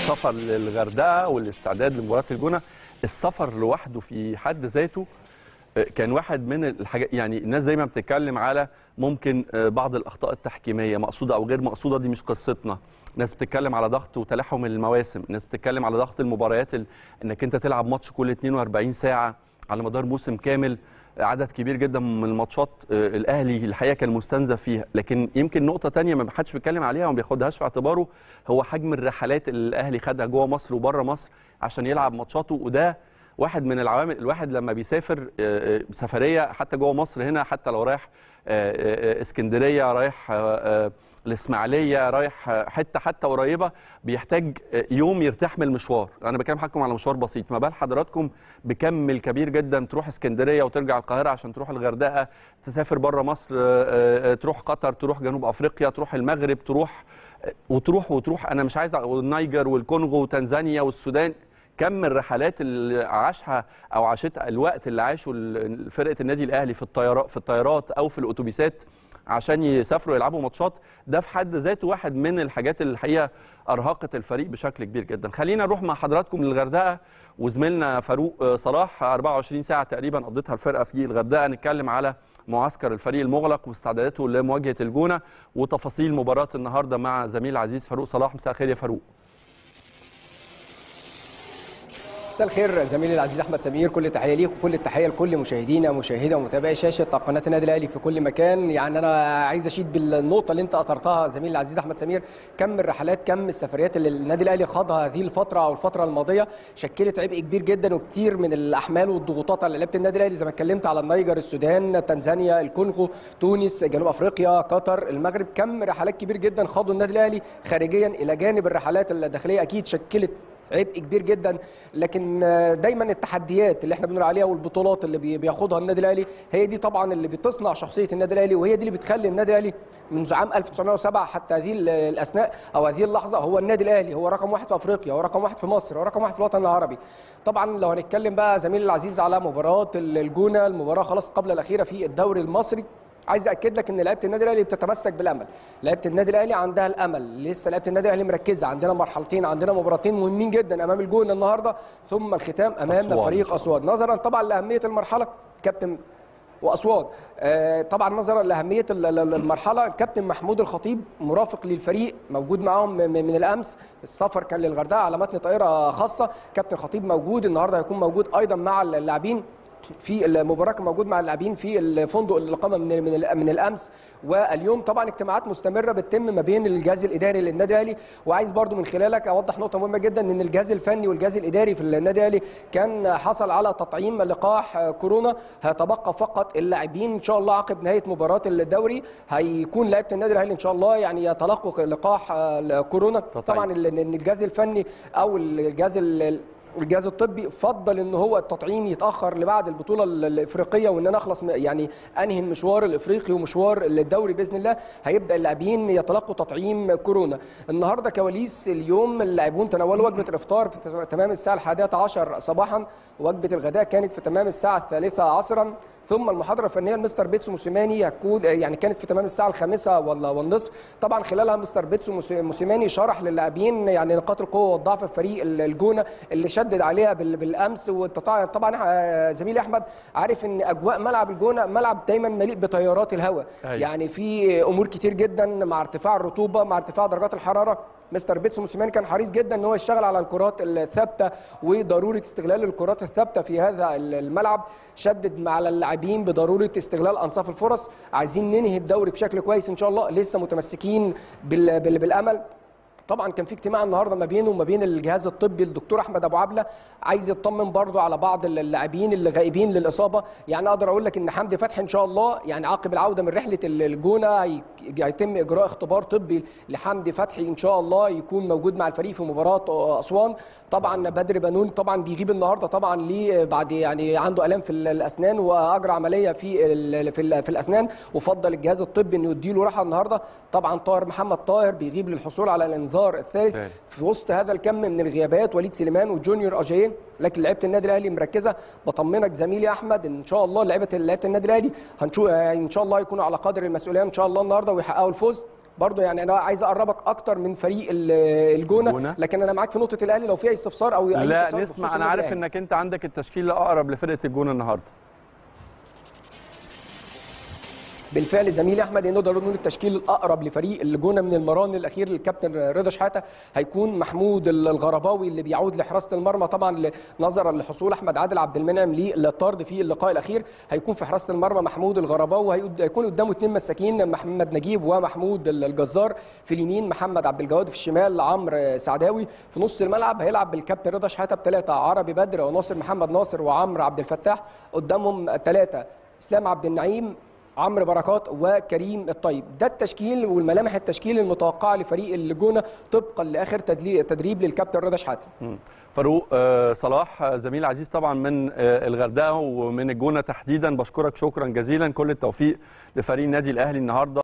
السفر للغردقه والاستعداد لمباراه الجونه السفر لوحده في حد ذاته كان واحد من الحاجات يعني الناس دايما بتتكلم على ممكن بعض الاخطاء التحكيميه مقصوده او غير مقصوده دي مش قصتنا ناس بتتكلم على ضغط وتلاحم المواسم ناس بتتكلم على ضغط المباريات ال... انك انت تلعب ماتش كل 42 ساعه على مدار موسم كامل عدد كبير جدا من الماتشات الاهلي الحقيقه كان مستنزف فيها لكن يمكن نقطه تانية ما حدش بيتكلم عليها وما بياخدهاش في اعتباره هو حجم الرحلات اللي الاهلي خدها جوه مصر وبره مصر عشان يلعب ماتشاته وده واحد من العوامل الواحد لما بيسافر سفريه حتى جوه مصر هنا حتى لو رايح اسكندريه رايح الاسماعيليه رايح حته حتى قريبه بيحتاج يوم يرتاح من المشوار انا بكلم حضراتكم على مشوار بسيط ما بال حضراتكم بكم الكبير جدا تروح اسكندريه وترجع القاهره عشان تروح الغردقه تسافر بره مصر تروح قطر تروح جنوب افريقيا تروح المغرب تروح وتروح وتروح انا مش عايز النيجر والكونغو وتنزانيا والسودان كم الرحلات اللي عاشها او عاشتها الوقت اللي عاشه فرقه النادي الاهلي في الطيارات في الطيارات او في الاتوبيسات عشان يسافروا يلعبوا ماتشات ده في حد ذاته واحد من الحاجات اللي الحقيقه ارهقت الفريق بشكل كبير جدا خلينا نروح مع حضراتكم للغردقه وزميلنا فاروق صلاح 24 ساعه تقريبا قضتها الفرقه في الغردقه نتكلم على معسكر الفريق المغلق واستعداداته لمواجهه الجونه وتفاصيل مباراه النهارده مع زميل العزيز فاروق صلاح مساء الخير يا فاروق مساء الخير زميلي العزيز احمد سمير كل التحيه ليك وكل التحيه لكل مشاهدينا ومشاهدة ومتابعي شاشه قناه النادي الاهلي في كل مكان يعني انا عايز اشيد بالنقطه اللي انت اثرتها زميلي العزيز احمد سمير كم الرحلات كم السفريات اللي النادي الاهلي خاضها هذه الفتره او الفتره الماضيه شكلت عبء كبير جدا وكتير من الاحمال والضغوطات على لعيبه النادي الاهلي زي ما اتكلمت على النيجر السودان تنزانيا الكونغو تونس جنوب افريقيا قطر المغرب كم رحلات كبير جدا خاضوا النادي الاهلي خارجيا الى جانب الرحلات الداخليه اكيد شكلت عبء كبير جدا لكن دايما التحديات اللي احنا بنقول عليها والبطولات اللي بياخدها النادي الاهلي هي دي طبعا اللي بتصنع شخصيه النادي الاهلي وهي دي اللي بتخلي النادي الاهلي منذ عام 1907 حتى هذه الاثناء او هذه اللحظه هو النادي الاهلي هو رقم واحد في افريقيا هو رقم واحد في مصر هو رقم واحد في الوطن العربي طبعا لو هنتكلم بقى زميلي العزيز على مباراه الجونه المباراه خلاص قبل الاخيره في الدوري المصري عايز اكد لك ان لعيبه النادي الاهلي بتتمسك بالامل لعيبه النادي الاهلي عندها الامل لسه لعيبه النادي الاهلي مركزه عندنا مرحلتين عندنا مباراتين مهمين جدا امام الجونه النهارده ثم الختام امام أسوان. فريق اسوان نظرا طبعا لاهميه المرحله كابتن واسوان آه طبعا نظرا لاهميه المرحله كابتن محمود الخطيب مرافق للفريق موجود معاهم من الامس السفر كان للغردقه على متن طائره خاصه كابتن خطيب موجود النهارده هيكون موجود ايضا مع اللاعبين في المباراه كان موجود مع اللاعبين في الفندق اللي قام من من من الامس واليوم طبعا اجتماعات مستمره بتتم ما بين الجهاز الاداري للنادي الاهلي وعايز برضو من خلالك اوضح نقطه مهمه جدا ان الجهاز الفني والجهاز الاداري في النادي الاهلي كان حصل على تطعيم لقاح كورونا هيتبقى فقط اللاعبين ان شاء الله عقب نهايه مباراه الدوري هيكون لعيبه النادي الاهلي ان شاء الله يعني يتلقوا لقاح كورونا طبعا ان الجهاز الفني او الجهاز الجهاز الطبي فضل ان هو التطعيم يتاخر لبعد البطوله الافريقيه وان انا اخلص يعني انهي المشوار الافريقي ومشوار الدوري باذن الله هيبدا اللاعبين يتلقوا تطعيم كورونا النهارده كواليس اليوم اللاعبون تناولوا وجبه الافطار في تمام الساعه الحادية عشر صباحا وجبه الغداء كانت في تمام الساعه الثالثة عصرا ثم المحاضره الفنيه لمستر بيتسو موسيماني هتكون يعني كانت في تمام الساعه الخامسة والنصف طبعا خلالها مستر بيتسو موسيماني شرح للاعبين يعني نقاط القوه والضعف في فريق الجونه اللي شدد عليها بالامس طبعا زميلي احمد عارف ان اجواء ملعب الجونه ملعب دايما مليء بتيارات الهواء يعني في امور كتير جدا مع ارتفاع الرطوبه مع ارتفاع درجات الحراره مستر بيتسو موسيماني كان حريص جدا ان هو يشتغل على الكرات الثابته وضروره استغلال الكرات الثابته في هذا الملعب شدد مع اللاعبين بضروره استغلال انصاف الفرص عايزين ننهي الدوري بشكل كويس ان شاء الله لسه متمسكين بالامل طبعا كان في اجتماع النهارده ما بينه وما بين الجهاز الطبي الدكتور احمد ابو عبله عايز يطمن برضه على بعض اللاعبين اللي غائبين للاصابه يعني اقدر اقول لك ان حمدي فتحي ان شاء الله يعني عقب العوده من رحله الجونه هيتم اجراء اختبار طبي لحمدي فتحي ان شاء الله يكون موجود مع الفريق في مباراه اسوان طبعا بدر بنون طبعا بيغيب النهارده طبعا ليه بعد يعني عنده الام في الاسنان واجرى عمليه في ال في, ال في الاسنان وفضل الجهاز الطبي انه يديله راحه النهارده طبعا طاهر محمد طاهر بيغيب للحصول على الانذار الثالث في وسط هذا الكم من الغيابات وليد سليمان وجونيور اجايين لكن لعيبه النادي الاهلي مركزه بطمنك زميلي احمد ان شاء الله لعيبه لعيبه النادي الاهلي هنشوف ان شاء الله يكونوا على قدر المسؤوليه ان شاء الله النهارده ويحققوا الفوز برضو يعني انا عايز اقربك اكتر من فريق ال- الجونه الجونة. لكن انا معاك في نقطه الاهلي لو في اي استفسار او اي لا تساؤل نسمع بخصوص انا النادي عارف الأهلي. انك انت عندك التشكيل الاقرب لفرقه الجونه النهارده بالفعل زميلي احمد نقدر نقول التشكيل الاقرب لفريق الجونه من المران الاخير للكابتن رضا شحاته هيكون محمود الغرباوي اللي بيعود لحراسه المرمى طبعا نظرا لحصول احمد عادل عبد المنعم للطرد في اللقاء الاخير هيكون في حراسه المرمى محمود الغرباوي هيقود- هيكون قدامه اثنين مساكين محمد نجيب ومحمود الجزار في اليمين محمد عبد الجواد في الشمال عمرو سعداوي في نص الملعب هيلعب بالكابتن رضا شحاته بثلاثه عربي بدر وناصر محمد ناصر وعمرو عبد الفتاح قدامهم ثلاثه اسلام عبد النعيم عمرو بركات وكريم الطيب ده التشكيل والملامح التشكيل المتوقعه لفريق الجونه طبقا لاخر تدلي- تدريب للكابتن رضا شحاته مم. فاروق آه، صلاح آه، زميل عزيز طبعا من آه، الغردقه ومن الجونه تحديدا بشكرك شكرا جزيلا كل التوفيق لفريق النادي الاهلي النهارده